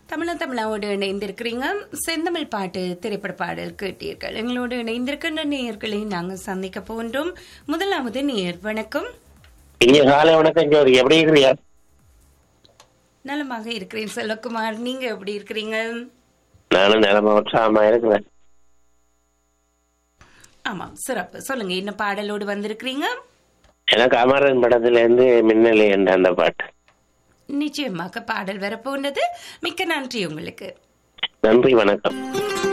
தமிழ தமிழாவோடு இணைந்திருக்கிறீங்க செந்தமிழ் பாட்டு திரைப்பட பாடல் கேட்டீர்கள் எங்களோடு இணைந்திருக்கின்ற நேயர்களை நாங்கள் சந்திக்க போன்றோம் முதலாவது நேயர் வணக்கம் இங்க காலை வணக்கம் ஜோதி எப்படி இருக்கிறியா நலமாக இருக்கிறேன் செல்வகுமார் நீங்க எப்படி இருக்கிறீங்க நானும் நிலம உற்சாகமா இருக்கிறேன் ஆமாம் சிறப்பு சொல்லுங்க என்ன பாடலோடு வந்திருக்கிறீங்க எனக்கு அமரன் படத்துல இருந்து மின்னலி என்ற அந்த பாட்டு நிச்சயமாக பாடல் வரப்போனது மிக்க நன்றி உங்களுக்கு நன்றி வணக்கம்